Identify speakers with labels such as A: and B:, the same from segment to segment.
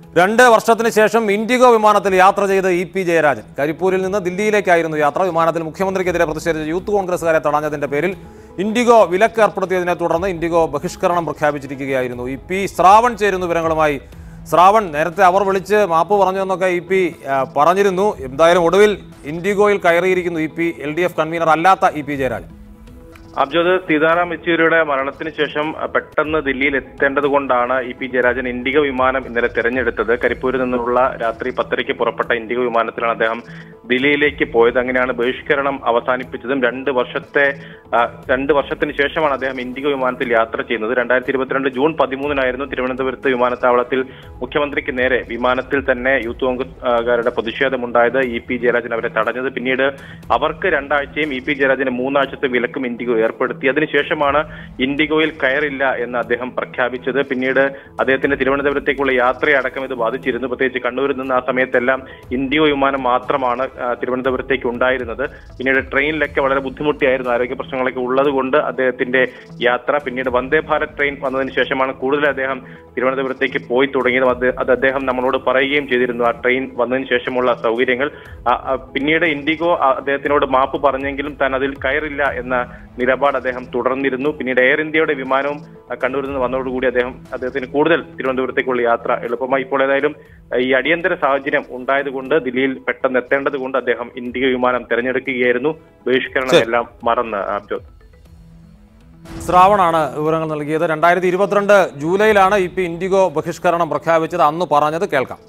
A: രണ്ട് വർഷത്തിന് ശേഷം ഇൻഡിഗോ വിമാനത്തിൽ യാത്ര ചെയ്ത് ഇ പി ജയരാജൻ കരിപ്പൂരിൽ നിന്ന് ദില്ലിയിലേക്കായിരുന്നു യാത്ര വിമാനത്തിൽ മുഖ്യമന്ത്രിക്കെതിരെ പ്രതിഷേധിച്ച യൂത്ത് കോൺഗ്രസുകാരെ തടഞ്ഞതിന്റെ പേരിൽ ഇൻഡിഗോ വിലക്ക് ഏർപ്പെടുത്തിയതിനെ തുടർന്ന് ഇൻഡിഗോ ബഹിഷ്കരണം പ്രഖ്യാപിച്ചിരിക്കുകയായിരുന്നു ഇ പി ശ്രാവൺ ചേരുന്നു വിവരങ്ങളുമായി ശ്രാവൺ നേരത്തെ അവർ വിളിച്ച് മാപ്പ് പറഞ്ഞു എന്നൊക്കെ ഇ പി ആ, പറഞ്ഞിരുന്നു എന്തായാലും ഒടുവിൽ ഇൻഡിഗോയിൽ കയറിയിരിക്കുന്നു E P L D F convener അല്ലാത്ത ഇ പി ജയരാജൻ
B: അബ്ജോദ് സീതാറാം യെച്ചൂരിയുടെ മരണത്തിന് ശേഷം അഹ്, പെട്ടെന്ന് ദില്ലിയിൽ എത്തേണ്ടത് കൊണ്ടാണ് ഇ പി ജയരാജൻ ഇൻഡിഗോ വിമാനം ഇന്നലെ തെരഞ്ഞെടുത്തത് കരിപ്പൂരിൽ നിന്നുള്ള രാത്രി പത്തരയ്ക്ക് പുറപ്പെട്ട ഇൻഡിഗോ വിമാനത്തിലാണ് അദ്ദേഹം ദില്ലിയിലേക്ക് പോയത് അങ്ങനെയാണ് ബഹിഷ്കരണം അവസാനിപ്പിച്ചതും രണ്ട് വർഷത്തെ അഹ്, രണ്ട് വർഷത്തിന് ശേഷമാണ് അദ്ദേഹം ഇൻഡിഗോ വിമാനത്തിൽ യാത്ര ചെയ്യുന്നത് രണ്ടായിരത്തി ഇരുപത്തിരണ്ട് ജൂൺ പതിമൂന്നിനായിരുന്നു തിരുവനന്തപുരത്ത് വിമാനത്താവളത്തിൽ മുഖ്യമന്ത്രിക്ക് നേരെ വിമാനത്തിൽ തന്നെ യൂത്ത് കോൺഗ്രസ്സുകാരുടെ പ്രതിഷേധമുണ്ടായത് ഇ പി ജയരാജൻ അവരെ തടഞ്ഞത് പിന്നീട് അവർക്ക് രണ്ടാഴ്ചയും ഇ പി ജയരാജന് മൂന്നാഴ്ചത്തെ വിലക്കും ഇൻഡിഗോ ഏർപ്പെടുത്തി അതിനുശേഷമാണ് ഇൻഡിഗോയിൽ കയറില്ല എന്ന് അദ്ദേഹം പ്രഖ്യാപിച്ചത് പിന്നീട് അദ്ദേഹത്തിന്റെ തിരുവനന്തപുരത്തേക്കുള്ള യാത്രയടക്കം ഇത് ബാധിച്ചിരുന്നു പ്രത്യേകിച്ച് കണ്ണൂരിൽ നിന്ന് ആ സമയത്തെല്ലാം ഇൻഡിഗോ വിമാനം മാത്രമാണ് ആ, തിരുവനന്തപുരത്തേക്ക് ഉണ്ടായിരുന്നത് പിന്നീട് ട്രെയിനിലൊക്കെ വളരെ ബുദ്ധിമുട്ടിയായിരുന്നു ആരോഗ്യ പ്രശ്നങ്ങളൊക്കെ ഉള്ളത് കൊണ്ട് അദ്ദേഹത്തിന്റെ യാത്ര പിന്നീട് വന്ദേ ഭാരത് ട്രെയിൻ വന്നതിന് ശേഷമാണ് കൂടുതൽ അദ്ദേഹം തിരുവനന്തപുരത്തേക്ക് പോയി തുടങ്ങിയത് അത് അത് അദ്ദേഹം നമ്മളോട് പറയുകയും ചെയ്തിരുന്നു ആ ട്രെയിൻ വന്നതിന് ശേഷമുള്ള സൗകര്യങ്ങൾ ആ, ആ, പിന്നീട് ഇൻഡിഗോ ആ, അദ്ദേഹത്തിനോട് മാപ്പ് പറഞ്ഞെങ്കിലും താൻ അതിൽ കയറില്ല എന്ന നിലപാട് അദ്ദേഹം തുടർന്നിരുന്നു പിന്നീട് എയർ ഇന്ത്യയുടെ വിമാനവും ആ, കണ്ണൂരിൽ നിന്ന് വന്നതോടുകൂടി അദ്ദേഹം അദ്ദേഹത്തിന് കൂടുതൽ തിരുവനന്തപുരത്തേക്കുള്ള യാത്ര എളുപ്പമായി ഇപ്പോൾ ഏതായാലും ആ, ഈ അടിയന്തര സാഹചര്യം ഉണ്ടായതുകൊണ്ട് ദില്ലിയിൽ പെട്ടെന്ന് എത്തേണ്ടത് കൊണ്ട് അദ്ദേഹം ഇൻഡിഗോ വിമാനം തെരഞ്ഞെടുക്കുകയായിരുന്നു ബഹിഷ്കരണം എല്ലാം മറന്ന് അബ്ജോദ്
A: ശ്രാവണാണ് വിവരങ്ങൾ നൽകിയത് രണ്ടായിരത്തി ഇരുപത്തിരണ്ട് ജൂലൈയിലാണ് ഇ പി ഇൻഡിഗോ ബഹിഷ്കരണം പ്രഖ്യാപിച്ചത് അന്ന് പറഞ്ഞത് കേൾക്കാം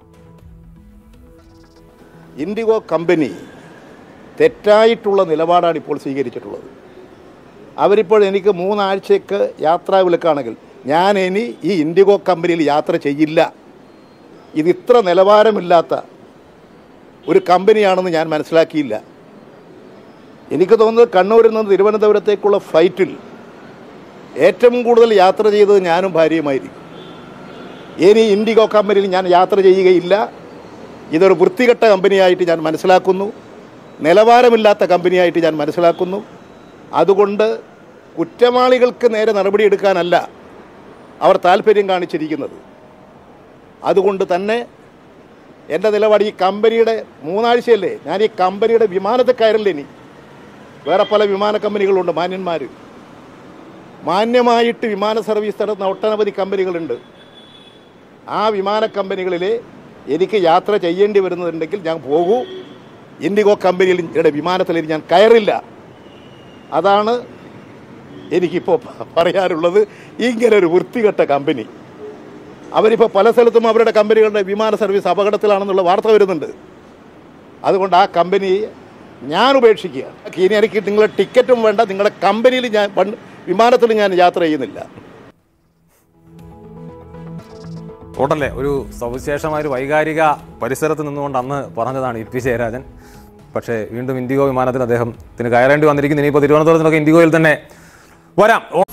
C: ഇൻഡിഗോ കമ്പനി തെറ്റായിട്ടുള്ള നിലപാടാണ് ഇപ്പോൾ സ്വീകരിച്ചിട്ടുള്ളത് അവരിപ്പോൾ എനിക്ക് മൂന്നാഴ്ചയ്ക്ക് യാത്രാ വിലക്കാണെങ്കിൽ ഞാൻ ഇനി ഈ ഇൻഡിഗോ കമ്പനിയിൽ യാത്ര ചെയ്യില്ല ഇത് ഇത്ര നിലവാരമില്ലാത്ത ഒരു കമ്പനിയാണെന്ന് ഞാൻ മനസ്സിലാക്കിയില്ല എനിക്ക് തോന്നുന്നത് കണ്ണൂരിൽ നിന്ന് തിരുവനന്തപുരത്തേക്കുള്ള ഫ്ലൈറ്റിൽ ഏറ്റവും കൂടുതൽ യാത്ര ചെയ്തത് ഞാനും ഭാര്യയുമായിരിക്കും ഇനി ഇൻഡിഗോ കമ്പനിയിൽ ഞാൻ യാത്ര ചെയ്യുകയില്ല ഇതൊരു വൃത്തികെട്ട കമ്പനിയായിട്ട് ഞാൻ മനസ്സിലാക്കുന്നു നിലവാരമില്ലാത്ത കമ്പനിയായിട്ട് ഞാൻ മനസ്സിലാക്കുന്നു അതുകൊണ്ട് കുറ്റവാളികൾക്ക് നേരെ നടപടിയെടുക്കാനല്ല അവർ താല്പര്യം കാണിച്ചിരിക്കുന്നത് അതുകൊണ്ട് തന്നെ എൻ്റെ നിലപാട് ഈ കമ്പനിയുടെ മൂന്നാഴ്ചയല്ലേ ഞാൻ ഈ കമ്പനിയുടെ വിമാനത്തിൽ കയറില്ല ഇനി വേറെ പല വിമാന കമ്പനികളുണ്ട് മാന്യന്മാർ മാന്യമായിട്ട് വിമാന സർവീസ് നടത്തുന്ന ഒട്ടനവധി കമ്പനികളുണ്ട് ആ വിമാന കമ്പനികളിലെ എനിക്ക് യാത്ര ചെയ്യേണ്ടി വരുന്നുണ്ടെങ്കിൽ ഞാൻ പോകൂ ഇൻഡിഗോ കമ്പനിയിൽ ഇവിടെ വിമാനത്തിൽ ഇനി ഞാൻ കയറില്ല അതാണ് എനിക്കിപ്പോൾ പറയാനുള്ളത് ഇങ്ങനെ ഒരു വൃത്തികെട്ട കമ്പനി അവരിപ്പോൾ പല സ്ഥലത്തും അവരുടെ കമ്പനികളുടെ വിമാന സർവീസ് അപകടത്തിലാണെന്നുള്ള വാർത്ത വരുന്നുണ്ട് അതുകൊണ്ട് ആ കമ്പനി ഞാൻ ഉപേക്ഷിക്കുക ഇനി എനിക്ക് നിങ്ങളുടെ ടിക്കറ്റും വേണ്ട നിങ്ങളുടെ കമ്പനിയിൽ ഞാൻ വൺ- വിമാനത്തിൽ ഞാൻ യാത്ര ചെയ്യുന്നില്ല
A: ഓട്ടല്ലേ ഒരു സവിശേഷമായ ഒരു വൈകാരിക പരിസരത്ത് നിന്നുകൊണ്ട് അന്ന് പറഞ്ഞതാണ് ഇ പി ജയരാജൻ പക്ഷേ വീണ്ടും ഇൻഡിഗോ വിമാനത്തിൽ അദ്ദേഹത്തിന് കയറേണ്ടി വന്നിരിക്കുന്നു ഇനിയിപ്പോൾ തിരുവനന്തപുരത്തിനൊക്കെ ഇൻഡിഗോയിൽ തന്നെ വരാം